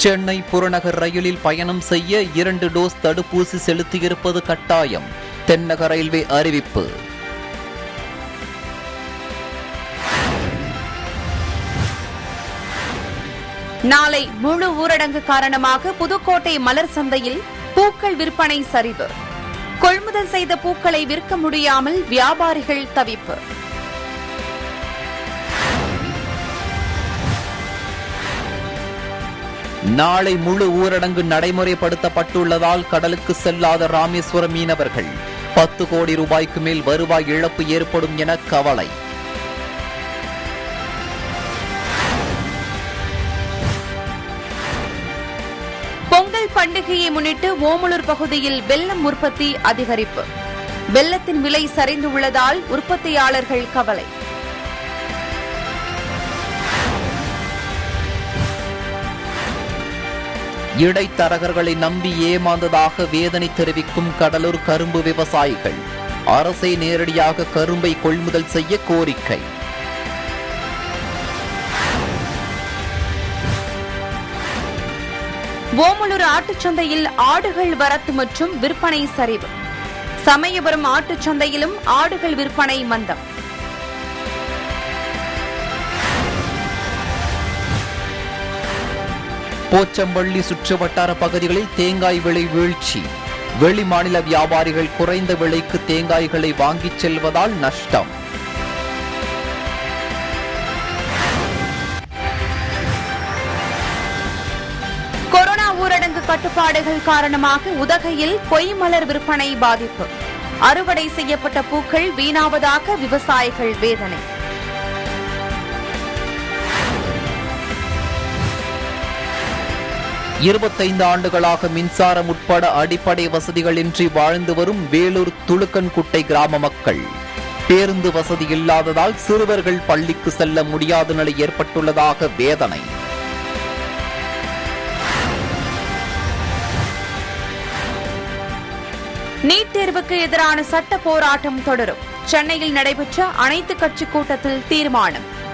சென்னை புறநகர் ரயிலில் பயணம் செய்ய இரண்டு டோஸ் தடுப்பூசி செலுத்தியிருப்பது கட்டாயம் தென்னக ரயில்வே அறிவிப்பு நாளை முழு ஊரடங்கு காரணமாக புதுக்கோட்டை மலர் சந்தையில் பூக்கள் விற்பனை சரிவு கொள்முதல் செய்த பூக்களை விற்க முடியாமல் வியாபாரிகள் தவிப்பு நாளை முழு ஊரடங்கு நடைமுறைப்படுத்தப்பட்டுள்ளதால் கடலுக்கு செல்லாத ராமேஸ்வரம் மீனவர்கள் பத்து கோடி ரூபாய்க்கு மேல் வருவாய் இழப்பு ஏற்படும் என கவலை பொங்கல் பண்டிகையை முன்னிட்டு ஓமலூர் பகுதியில் வெல்லம் உற்பத்தி அதிகரிப்பு வெல்லத்தின் விலை சரிந்துள்ளதால் உற்பத்தியாளர்கள் கவலை இடைத்தரகர்களை நம்பி ஏமாந்ததாக வேதனை தெரிவிக்கும் கடலூர் கரும்பு விவசாயிகள் அரசை நேரடியாக கரும்பை கொள்முதல் செய்ய கோரிக்கை ஓமலூர் ஆட்டுச்சந்தையில் ஆடுகள் வரத்து மற்றும் விற்பனை சரிவு சமயபுரம் ஆட்டுச்சந்தையிலும் ஆடுகள் விற்பனை மந்தம் போச்சம்பள்ளி சுற்றுவட்டார பகுதிகளில் தேங்காய் விலை வீழ்ச்சி வெளி மாநில வியாபாரிகள் குறைந்த விலைக்கு தேங்காய்களை வாங்கிச் செல்வதால் நஷ்டம் கொரோனா ஊரடங்கு கட்டுப்பாடுகள் காரணமாக உதகையில் பொய்மலர் விற்பனை பாதிப்பு அறுவடை செய்யப்பட்ட பூக்கள் வீணாவதாக விவசாயிகள் வேதனை இருபத்தைந்து ஆண்டுகளாக மின்சாரம் உட்பட அடிப்படை வசதிகளின்றி வாழ்ந்து வரும் வேலூர் துளுக்கன்குட்டை கிராம மக்கள் பேருந்து வசதி இல்லாததால் சிறுவர்கள் பள்ளிக்கு செல்ல முடியாத நிலை ஏற்பட்டுள்ளதாக வேதனை நீட் தேர்வுக்கு எதிரான சட்ட போராட்டம் தொடரும் சென்னையில் நடைபெற்ற அனைத்து கட்சி கூட்டத்தில் தீர்மானம்